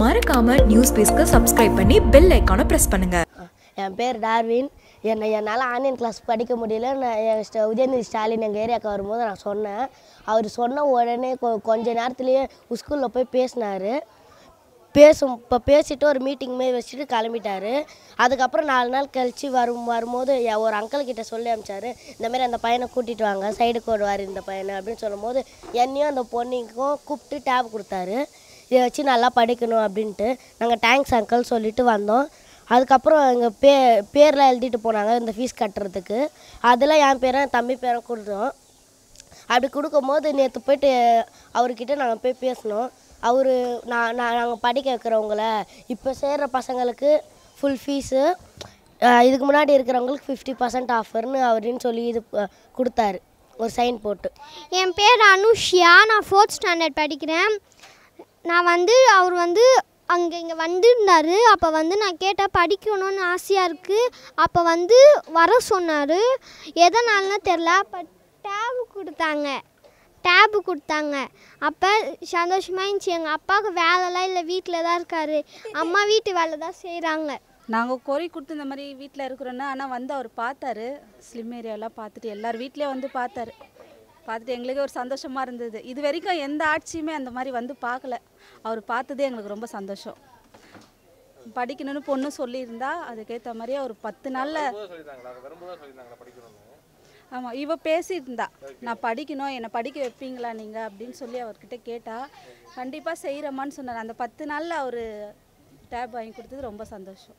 மறக்காம நியூஸ் பேஸ்க்கு சப்ஸ்கிரைப் பண்ணி பெல் ஐக்கானை பிரஸ் பண்ணுங்க என் பேர் டார்வின் என்னை என்னால் ஆன்லைன் கிளாஸ் படிக்க முடியல நான் என் ஸ்ட- உதயநிதி ஸ்டாலின் எங்கள் ஏரியாவுக்கு வரும்போது நான் சொன்னேன் அவர் சொன்ன உடனே கொ கொஞ்ச நேரத்துலேயே ஸ்கூலில் போய் பேசினார் பேசும் இப்போ பேசிட்டு ஒரு மீட்டிங் மாரி வச்சுட்டு கிளம்பிட்டாரு அதுக்கப்புறம் நாலு நாள் கழித்து வரும் வரும்போது என் ஒரு அங்கிள் கிட்ட சொல்லி அனுப்பிச்சாரு இந்த மாதிரி அந்த பையனை கூட்டிகிட்டு வாங்க சைடு கோடுவார் இந்த பையனை அப்படின்னு சொல்லும்போது என்னையும் அந்த பொண்ணுக்கும் கூப்பிட்டு டேப் கொடுத்தாரு இதை வச்சு நல்லா படிக்கணும் அப்படின்ட்டு நாங்கள் தேங்க்ஸ் அங்கிள் சொல்லிட்டு வந்தோம் அதுக்கப்புறம் எங்கள் பே பேர்லாம் எழுதிட்டு போனாங்க இந்த ஃபீஸ் கட்டுறதுக்கு அதில் என் பேரும் என் தம்பி பேரும் கொடுத்தோம் அப்படி கொடுக்கும்போது நேற்று போயிட்டு அவர்கிட்ட நாங்கள் போய் பேசினோம் அவர் நான் நான் நாங்கள் படிக்க வைக்கிறவங்கள இப்போ சேர்கிற பசங்களுக்கு ஃபுல் ஃபீஸு இதுக்கு முன்னாடி இருக்கிறவங்களுக்கு ஃபிஃப்டி பர்சன்ட் ஆஃபர்னு அப்படின்னு சொல்லி இது அஹ், கொடுத்தாரு ஒரு சைன் போட்டு என் பேர் அனுஷ்யா நான் ஃபோர்த் ஸ்டாண்டர்ட் படிக்கிறேன் நான் வந்து அவர் வந்து அங்கே இங்கே வந்திருந்தார் அப்போ வந்து நான் கேட்டேன் படிக்கணும்னு ஆசையாக இருக்குது அப்போ வந்து வர சொன்னார் எதனாலன்னு தெரில அப்போ டேபு கொடுத்தாங்க டேபு கொடுத்தாங்க அப்போ சந்தோஷமாக இருந்துச்சு எங்கள் அப்பாவுக்கு வேலைலாம் இல்லை வீட்டில் தான் இருக்கார் அம்மா வீட்டு வேலை தான் செய்கிறாங்க நாங்கள் கோரி கொடுத்து இந்த மாதிரி வீட்டில் இருக்கிறோன்னா ஆனால் வந்து அவர் பார்த்தாரு ஸ்லிம் ஏரியாலாம் பார்த்துட்டு எல்லார் வீட்லேயும் வந்து பார்த்தாரு பார்த்துட்டு எங்களுக்கு ஒரு சந்தோஷமாக இருந்தது இது வரைக்கும் எந்த ஆட்சியுமே அந்த மாதிரி வந்து பார்க்கல அவர் பார்த்ததே எங்களுக்கு ரொம்ப சந்தோஷம் படிக்கணும்னு பொண்ணு சொல்லியிருந்தா அதுக்கேற்ற மாதிரி அவர் பத்து நாளில் ஆமாம் இவ பேசியிருந்தா நான் படிக்கணும் என்னை படிக்க வைப்பீங்களா நீங்கள் அப்படின்னு சொல்லி அவர்கிட்ட கேட்டா கண்டிப்பாக செய்கிறேம்மான்னு சொன்னார் அந்த பத்து நாளில் அவர் டேப் வாங்கி கொடுத்தது ரொம்ப சந்தோஷம்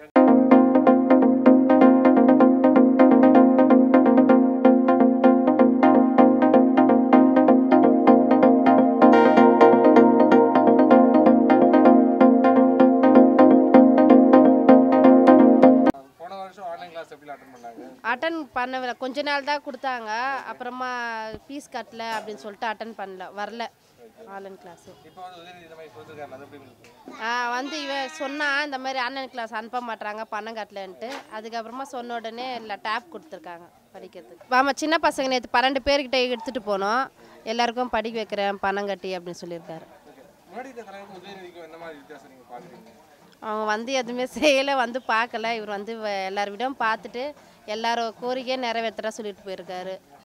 போன வருஷம் ஆன்லைன் கிளாஸ் எப்படி அட்டன் பண்ணாங்க அட்டன் பண்ண கொஞ்ச நாள் தான் கொடுத்தாங்க அப்புறமா ஃபீஸ் கட்டல அப்படின்னு சொல்லிட்டு அட்டன் பண்ணல வரல ஆன்லைன் கிளாஸு இப்போ வந்து உதயநிதி இந்த மாதிரி கொடுத்துருக்காரு அது எப்படி உங்களுக்கு வந்து இவன் சொன்னா இந்த மாதிரி ஆன்லைன் கிளாஸ் அனுப்ப மாட்றாங்க பணம் கட்டலன்ட்டு அதுக்கப்புறமா சொன்ன உடனே இல்லை டேப் கொடுத்துருக்காங்க படிக்கிறதுக்கு ஆமாம் சின்ன பசங்க நேற்று பன்னெண்டு பேர்கிட்ட எடுத்துகிட்டு போனோம் எல்லாருக்கும் படிக்க வைக்கிறேன் பணம் கட்டி அப்படின்னு சொல்லியிருக்காரு முன்னாடி இருக்க தலைவருக்கும் உதயநிதிக்கும் என்ன மாதிரி வித்தியாசம் நீங்கள் பார்க்குறீங்க அவங்க வந்து எதுவுமே செய்யலை வந்து பார்க்கல இவர் வந்து வ- எல்லார் வீடும் பார்த்துட்டு எல்லாரும் கோரிக்கையை நிறைவேற்றுறா சொல்லிட்டு போயிருக்காரு